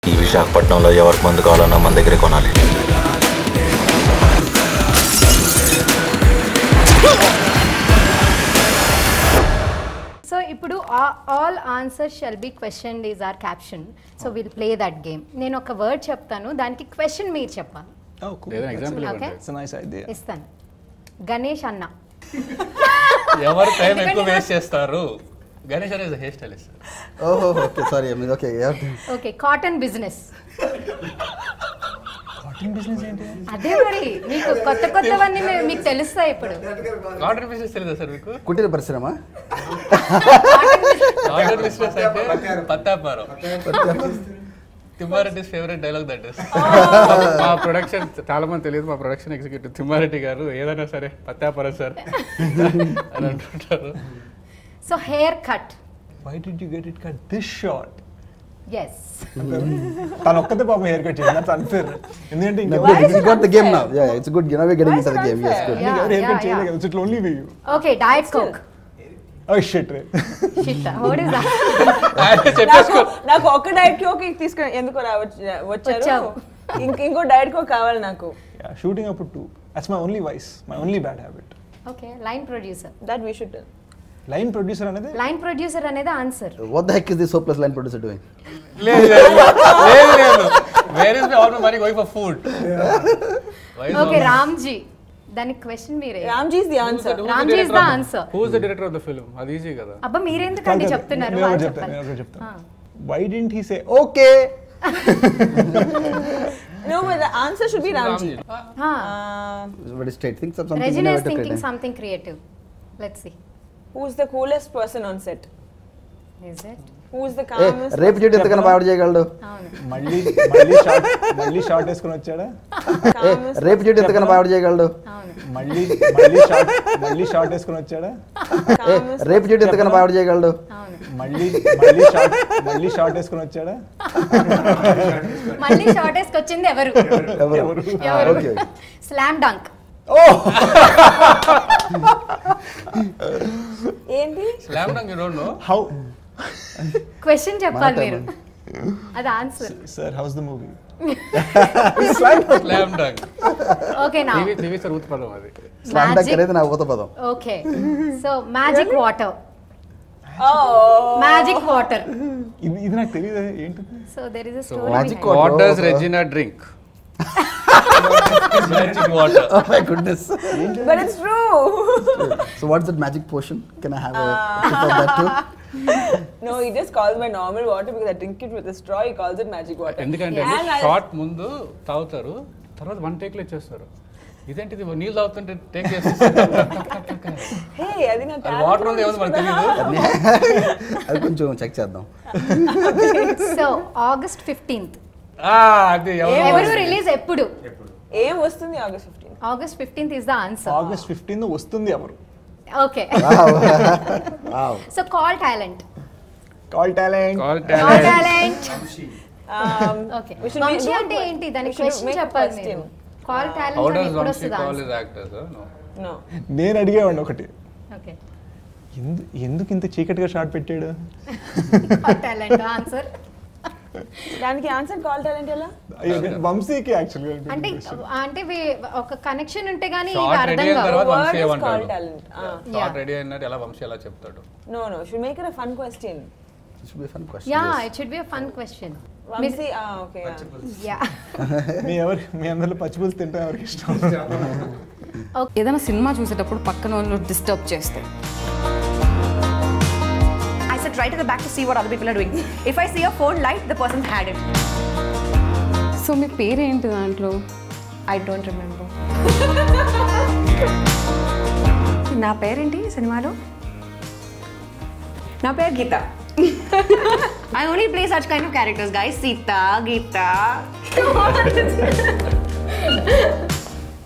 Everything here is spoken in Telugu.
ఈ విశాఖపట్నంలో ఎవరికి మందు కావాలన్నా మన దగ్గరే కొనాలి సో ఇప్పుడు all answer shall be question is our caption so will play that game నేను ఒక వర్డ్ చెప్తాను దానికి క్వశ్చన్ మీరు చెప్పాలి Oh, cool. ఏదైనా example okay It's a nice idea. ఇస్తాను గణేష్ అన్న ఎవరు టైం ఎక్కువ వేస్ట్ చేస్తారు గణేష్ అనేది హెయిర్ స్టైలిస్ట్ ఓహో okay sorry okay okay cotton business Cotton business ఏంటి? అదే మరి మీకు కొత్త కొత్తవన్నీ మీ- మీకు తెలుస్తాయి ఇప్పుడు కాటన్ బిజినెస్ తెలియదా సార్ మీకు కుటీర పరిశ్రమ కాటన్ బిజినెస్ అంటే పత్తాపారం Thimmareddy favourite dialogue that is మా ప్రొడక్షన్ చాలా మంది తెలియదు మా ప్రొడక్షన్ ఎగ్జిక్యూటివ్ తిమ్మారెడ్డి గారు ఏదైనా సరే పత్తాపారం సార్ అని అంటుంటారు so hair cut Why did you get it cut this short? Yes తను ఒక్కతే పాపం హెయిర్ కట్ చేసింది దట్స్ అన్ఫేర్ ఎందుకంటే ఇంకా good you got the game now yeah it's good you know we're getting into the game yes good Yeah, hair yeah, cut చేయలేదు yeah. కదా ఇట్లా only we okay Diet Coke oh shit రే షిట్ వాట్ ఇస్ దట్ ఆయన నాకు చెప్పేసుకో నాకు ఒక్క డైట్ కోక్ తీసుకుని ఎందుకు రా వచ్చ- వచ్చారు వచ్చావు. ఇంక ఇంకో డైట్ కోక్ కావాలి నాకు షూటింగ్ అప్పుడు too that's my only vice my only bad habit okay line producer that we should line producer అనేది లైన్ ప్రొడ్యూసర్ అనేది answer what the heck is this hopeless line producer doing లేదు లేదు లేదు లేదు where is all my money going for food okay Ramji దానికి క్వశ్చన్ మీరే Ramji is the answer Ramji is the answer who is the director of the film అది ఈజీ కదా అబ్బా మీరెందుకండి చెప్తున్నారు నేను వాళ్ళు ఒకటి చెప్తాను చెప్పాలి నేను ఒకటి చెప్తాను ఆ. Why didn't he say okay no but the answer should be Ramji very straight think of something Regina is innovative thinking creative. Something creative let's see who is the coolest person on set is it who is the a calmest రేపు చెట్టు ఎంతకన్నా బాగా చేయగలడు అవును మళ్ళీ మళ్ళీ షార్ట్ మళ్ళీ షార్ట్ వేసుకొని వచ్చాడా ఏ రేపు చెట్టు ఎంతకన్నా బాగా చేయగలడు అవును మళ్ళీ మళ్ళీ షార్ట్ మళ్ళీ షార్ట్ వేసుకొని వచ్చాడా ఏ రేపు చెట్టు ఎంతకన్నా బాగా చేయగలడు అవును మళ్ళీ మళ్ళీ షార్ట్ మళ్ళీ షార్ట్ వేసుకొని వచ్చాడా మళ్ళీ షార్టేజ్ వచ్చింది ఎవరు ఎవరు ఎవరు ఓకే స్లామ్ డంక్ ఏంటి slam dunk you don't know how question చెప్పాలి మాట మీరు అది answer sir how's the movie slam dunk okay నా టీవీ టీవీ సార్ ఉత్పదం అది స్లామ్ డంక్ Magic. అనేది నా ఊత పదం okay so magic water oh magic water ఇది ఇది నాకు తెలియదు ఏంటి so there is a So, Magic story what water. Does Regina drink magic water oh my goodness but it's true so what's that magic potion can i have a sip of that too no he just calls my normal water because I drink it with a straw. He calls it magic water. ఎందుకంటే And I- షార్ట్ ముందు తాగుతారు తర్వాత వన్ టేక్ లో ఇచ్చేస్తారు ఇదేంటిది నీళ్ళు తాగుతుంటే టేక్ చేస్తారు Hey, అది నా అది వాటర్ ఉంది ఏమో మనకు తెలియదు అది కొంచెం చెక్ చేద్దాం సో ఆగస్ట్ ఫిఫ్టీన్త్ ఆ, అది ఎవరు ఎవరు రిలీజ్ ఎప్పుడు ఏం వస్తుంది August fifteen August fifteenth is the answer August fifteen వస్తుంది ఎవరు okay wow wow so call talent call talent call call talent talent okay Vamsi అంటే ఏంటి దానికి క్వశ్చన్ చెప్పాలి మీరు కాల్ హౌ టాలెంట్ డస్ ఎప్పుడు వంశీ వస్తుంది call answer is actors no నేను అడిగేవాడిని ఒకటి ఓకే ఎందు ఎందుకు ఇంత చీకటిగా షార్ట్ పెట్టాడు కాల్ టాలెంట్ ఆన్సర్ దానికి ఆన్సర్ కాల్ టాలెంట్ ఎలా అయ్యో, నేను వంశీకి యాక్చువల్గా అంటే అంటే వీ- ఒక కనెక్షన్ ఉంటే గానీ ఇవి షార్ట్ అర్థం రెడీ అయిన కావు తర్వాత Word వంశీ is ఏమంటాడు called talent. Ah. Shot ready అయినట్టు ఎలా వంశీ ఎలా చెప్తాడు no no should make it a fun question this should be a fun question yeah yes. It should be a fun question Vamsi okay yeah మీ ఎవరు మీ అందరిలో పచ్చిపులుసు తింటాం ఎవరికి ఇష్టం ఏదైనా సినిమా చూసేటప్పుడు పక్కన వాళ్ళు డిస్టర్బ్ చేస్తే I sit right at the back to see what other people are doing. If I see a phone light, the person had it. So మీ పేరేంటి దాంట్లో I don't remember. నా పేరేంటి సినిమాలో నా పేరు Geetha I only play such kind of characters guys Seetha Gita